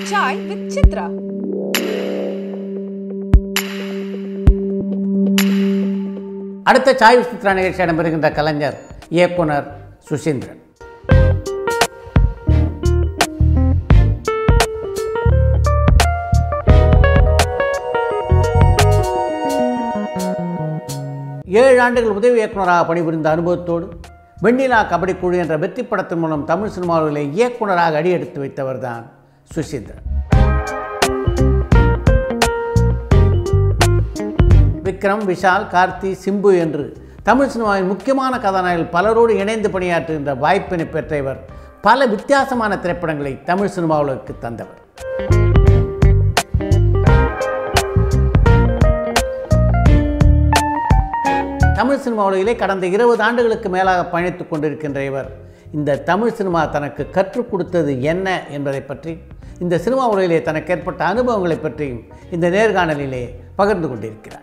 Chai with Chitra. அடுத்த சாய் சித்ரா நிகழ்ச்சி இடம்பெறுகின்ற கலைஞர் இயக்குனர் சுசீந்திரன் ஏழு ஆண்டுகள் உதவி இயக்குனராக பணிபுரிந்த அனுபவத்தோடு வெண்ணிலா கபடி குழு என்ற வெற்றி படத்தின் மூலம் தமிழ் சினிமாவிலே இயக்குனராக அடியெடுத்து வைத்தவர் தான் சுசீந்திரன் விக்ரம் விஷால் கார்த்தி சிம்பு என்று தமிழ் சினிமாவின் முக்கியமான கதாநாயகர்கள் பலரோடு இணைந்து பணியாற்றுகின்ற வாய்ப்பினை பெற்ற இவர் பல வித்தியாசமான திரைப்படங்களை தமிழ் சினிமாவுக்கு தந்தவர் தமிழ் சினிமா உலகிலே கடந்த இருபது ஆண்டுகளுக்கு மேலாக பயணித்துக் கொண்டிருக்கின்ற இவர் இந்த தமிழ் சினிமா தனக்கு கற்றுக் கொடுத்தது என்ன என்பதை பற்றி இந்த சினிமா உலகிலே தனக்கு ஏற்பட்ட அனுபவங்களை பற்றியும் இந்த நேர்காணலிலே பகிர்ந்து கொண்டிருக்கிறார்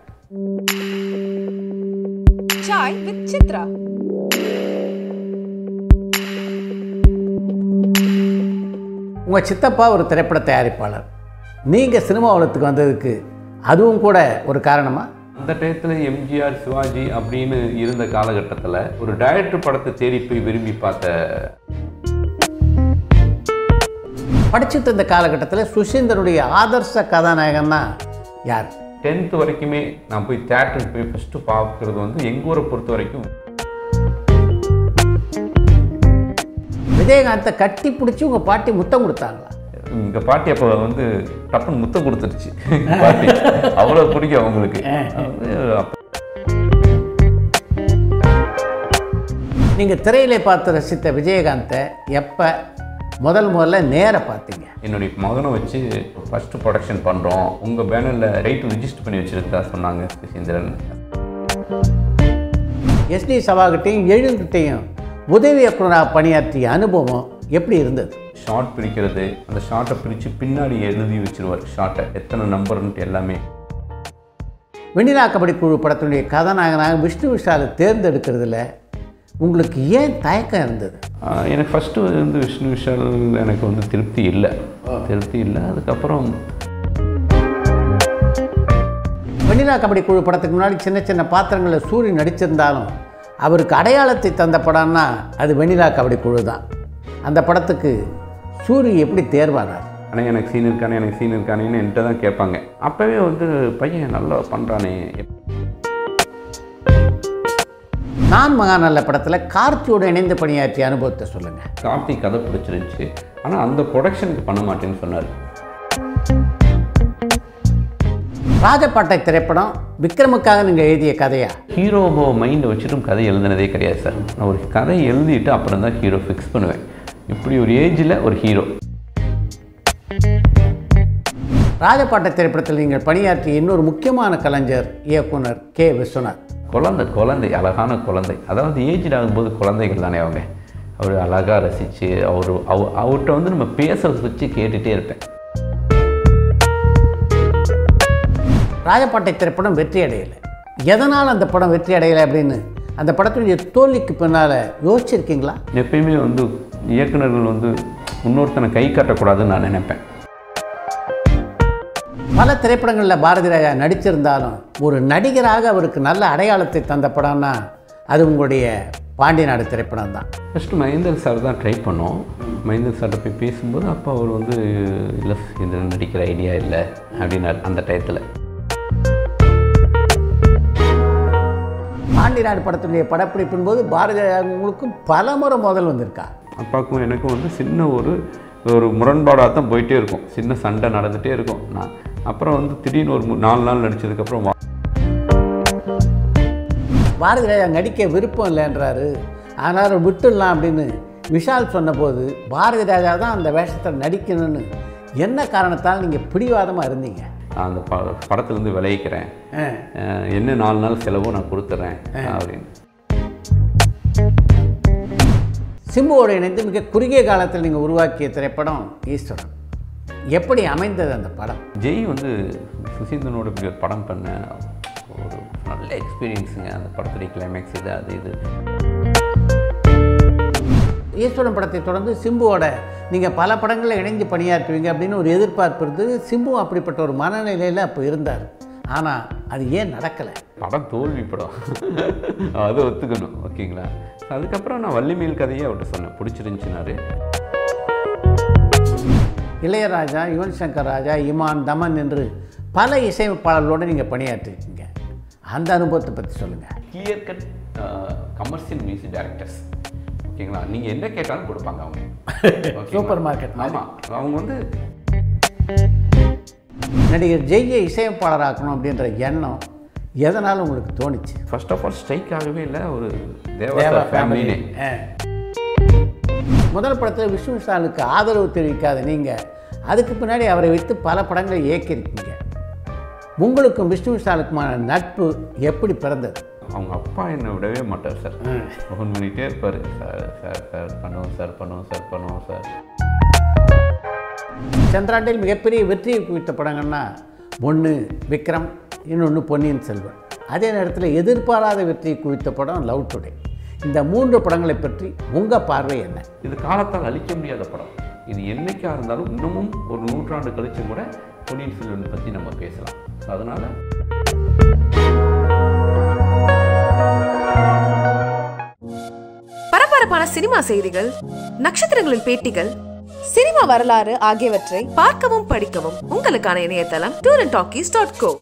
Chai with Chitra. உங்கள் சித்தப்பா ஒரு திரைப்பட தயாரிப்பாளர் நீங்கள் சினிமா உலகத்துக்கு வந்ததுக்கு அதுவும் கூட ஒரு காரணமா அந்த டயத்தில் எம்ஜிஆர் சிவாஜி அப்படின்னு இருந்த காலகட்டத்தில் ஒரு டைரக்டர் படத்தை தேடி போய் விரும்பி பார்த்த படிச்சுட்டு இருந்த காலகட்டத்தில் சுசீந்தருடைய ஆதர்ச கதாநாயகன்னா யார் டென்த் வரைக்குமே நான் போய் தேட்டருக்கு போய் ஃபஸ்ட்டு பார்க்குறது வந்து எங்கள் ஊரை பொறுத்த வரைக்கும் விஜயகாந்தை கட்டி பிடிச்சி உங்கள் பாட்டி முத்தம் கொடுத்தாங்களா எங்கள் பாட்டி அப்போ வந்து டப்புன்னு முத்தம் கொடுத்துருச்சு எங்க பாட்டி அவ்வளோ பிடிக்கும் அவங்களுக்கு அது அப்ப- நீங்கள் திரையிலே பார்த்து ரசித்த விஜயகாந்தை எப்போ முதல் முதல்ல நேர பார்த்தீங்க என்னுடைய மகனை வச்சு ஃபஸ்ட்டு ப்ரொடக்ஷன் பண்ணுறோம் உங்கள் பேனரில் ரைட்டு ரிஜிஸ்டர் பண்ணி வச்சுருக்கா சொன்னாங்க சுசீந்திரன் எஸ்டி சபாகிட்டையும் எழுங்கிட்டையும் உதவி இயக்குனராக பணியாற்றிய அனுபவம் எப்படி இருந்தது ஷார்ட் பிரிக்கிறது அந்த ஷார்ட்டை பிரித்து பின்னாடி எழுதி வச்சிருவார் ஷார்ட்டை எத்தனை நம்பர்ன்ட்டு எல்லாமே வெண்ணிலா கபடி குழு படத்தினுடைய கதாநாயகனாக விஷ்ணு விஷாலை தேர்ந்தெடுக்கிறதுல உங்களுக்கு ஏன் தயக்கம் இருந்தது ஆஹ் எனக்கு ஃபஸ்ட்டு வந்து விஷ்ணு விஷால் எனக்கு வந்து திருப்தி இல்லை திருப்தி இல்லை அதுக்கப்புறம் வெண்ணிலா கபடி குழு படத்துக்கு முன்னாடி சின்ன சின்ன பாத்திரங்களில் சூரி நடிச்சிருந்தாலும் அவருக்கு அடையாளத்தை தந்த படம்னா அது வெண்ணிலா கபடி குழு தான் அந்த படத்துக்கு சூரி எப்படி தேர்வானார் ஆனால் எனக்கு சீன் இருக்கானே எனக்கு சீன் இருக்கானேன்னு என்கிட்ட தான் கேட்பாங்க அப்போவே வந்து பையன் நல்லா பண்ணுறானே நான் மகாநல்ல படத்தில் கார்த்தியோடு இணைந்து பணியாற்றிய அனுபவத்தை சொல்லுங்கள் கார்த்திக் கதை பிடிச்சிருந்துச்சு ஆனால் அந்த ப்ரொடக்ஷனுக்கு பண்ண மாட்டேன்னு சொன்னார் ராஜபாட்டை திரைப்படம் விக்ரமுக்காக நீங்கள் எழுதிய கதையா ஹீரோ மைண்டை வச்சுட்டும் கதை எழுதுனதே கிடையாது சார் நான் ஒரு கதை எழுதிட்டு அப்புறம் தான் ஹீரோ ஃபிக்ஸ் பண்ணுவேன் இப்படி ஒரு ஏஜில் ஒரு ஹீரோ ராஜபாட்டை திரைப்படத்தில் நீங்கள் பணியாற்றிய இன்னொரு முக்கியமான கலைஞர் இயக்குனர் கே விஸ்வநாத் குழந்தை குழந்தை அழகான குழந்தை அதாவது ஏஜ் ஆகும்போது குழந்தைகள் தானே அவங்க அவர் அழகாக ரசித்து அவர் அவ அவர்கிட்ட வந்து நம்ம பேசுறத வச்சு கேட்டுகிட்டே இருப்பேன் ராஜபாட்டை திரைப்படம் வெற்றி அடையலை எதனால் அந்த படம் வெற்றி அடையலை அப்படின்னு அந்த படத்துடைய தோல்விக்கு பின்னால் யோசிச்சிருக்கீங்களா எப்பயுமே வந்து இயக்குனர்கள் வந்து இன்னொருத்தனை கை காட்டக்கூடாதுன்னு நான் நினைப்பேன் பல திரைப்படங்களில் பாரதி ராஜா நடிச்சிருந்தாலும் ஒரு நடிகராக அவருக்கு நல்ல அடையாளத்தை தந்த படம்னா அது உங்களுடைய பாண்டி நாடு திரைப்படம் தான் ஃபஸ்ட்டு மகேந்தர் சார் தான் ட்ரை பண்ணோம் மகேந்தர் சார்கிட்ட போய் பேசும்போது அப்போ அவர் வந்து இல்லை இந்த நடிக்கிற ஐடியா இல்லை அப்படின்னாரு அந்த டயத்தில் பாண்டி நாடு படத்துடைய படப்பிடிப்பின் போது பாரதி ராஜா உங்களுக்கு பல முறை முதல் வந்திருக்கா அப்பாவுக்கும் எனக்கும் வந்து சின்ன ஒரு ஒரு முரண்பாடாக தான் போயிட்டே இருக்கும் சின்ன சண்டை நடந்துகிட்டே இருக்கும் நான் அப்புறம் வந்து திடீர்னு ஒரு மு- நாலு நாள் நடிச்சதுக்கப்புறம் வா பாரதி ராஜா நடிக்க விருப்பம் இல்லைன்றாரு அதனால் விட்டுடலாம் அப்படின்னு விஷால் சொன்னபோது பாரதி ராஜா தான் அந்த வேஷத்தில் நடிக்கணும்னு என்ன காரணத்தால் நீங்கள் பிடிவாதமாக இருந்தீங்க நான் அந்த ப படத்துலேருந்து விளைவிக்கிறேன் ஆ. அஹ் என்ன நாலு நாள் செலவோ நான் கொடுத்துட்றேன் அப்படின்னு சிம்புவோடு இணைந்து மிக குறுகிய காலத்தில் நீங்கள் உருவாக்கிய திரைப்படம் ஈஸ்வரன் எப்படி அமைந்தது அந்த படம் ஜெய் வந்து சுசீந்திரனோட இப்படி ஒரு படம் பண்ண ஒரு நல்ல எக்ஸ்பீரியன்ஸுங்க அந்த படத்துடைய கிளைமேக்ஸ் இது அது இது ஈஸ்வரன் படத்தை தொடர்ந்து சிம்புவோட நீங்கள் பல படங்களில் இணைந்து பணியாற்றுவீங்க அப்படின்னு ஒரு எதிர்பார்ப்பு இருந்தது சிம்பு அப்படிப்பட்ட ஒரு மனநிலையில் அப்போ இருந்தார் ஆனால் அது ஏன் நடக்கலை படம் தோல்வி படம் அதை ஒத்துக்கணும் ஓகேங்களா அதுக்கப்புறம் நான் வள்ளிமேல் கதையை அவர்கிட்ட சொன்னேன் பிடிச்சிருந்துச்சினாரு இளையராஜா யுவன் சங்கர் ராஜா இமான் தமன் என்று பல இசையமைப்பாளர்களோடு நீங்கள் பணியாற்றிருக்கீங்க அந்த அனுபவத்தை பற்றி சொல்லுங்கள் clear cut commercial music directors ஓகேங்களா நீங்கள் என்ன கேட்டாலும் கொடுப்பாங்க அவங்க ஓகேங்களா? Super market மாதிரி. ஆமாம் அவங்க வந்து நடிகர் ஜெய்யை இசையமைப்பாளராக்கணும் அப்படின்ற எண்ணம் எதனால் உங்களுக்கு தோணுச்சு ஃபர்ஸ்ட் ஆஃப் ஆல் ஸ்ட்ரைக் ஆகவே இல்லை ஒரு தேவா தேவா ஃபேமிலினே ஆ. முதல் படத்தில் விஷ்ணு விஷாலுக்கு ஆதரவு தெரிவிக்காத நீங்கள் அதுக்கு பின்னாடி அவரை வைத்து பல படங்களை இயக்கியிருக்கீங்க உங்களுக்கும் விஷ்ணு விஷாலுக்குமான நட்பு எப்படி பிறந்தது அவங்க அப்பா என்னை விடவே மாட்டார் சார் ஃபோன் பண்ணிகிட்டே இருப்பார் சார் சார் சார் பண்ணுவோம் சார் பண்ணுவோம் சார் பண்ணுவோம் சார் சென்றாண்டில் மிகப்பெரிய வெற்றியை குவித்த படங்கள்னா ஒன்று விக்ரம் இன்னொன்று பொன்னியின் செல்வன் அதே நேரத்தில் எதிர்பாராத வெற்றியை குவித்த படம் லவ் டுடே இந்த மூன்று படங்களை பற்றி உங்கள் பார்வை என்ன இது காலத்தால் அழிக்க முடியாத படம் இது என்னைக்கா இருந்தாலும் இன்னமும் ஒரு நூற்றாண்டு கழிச்சும் கூட பொன்னியின் செல்வன் பற்றி நம்ம பேசலாம் அதனால் பரபரப்பான சினிமா செய்திகள் நட்சத்திரங்களின் பேட்டிகள் சினிமா வரலாறு ஆகியவற்றை பார்க்கவும் படிக்கவும் உங்களுக்கான இணையதளம் tour and talkies dot go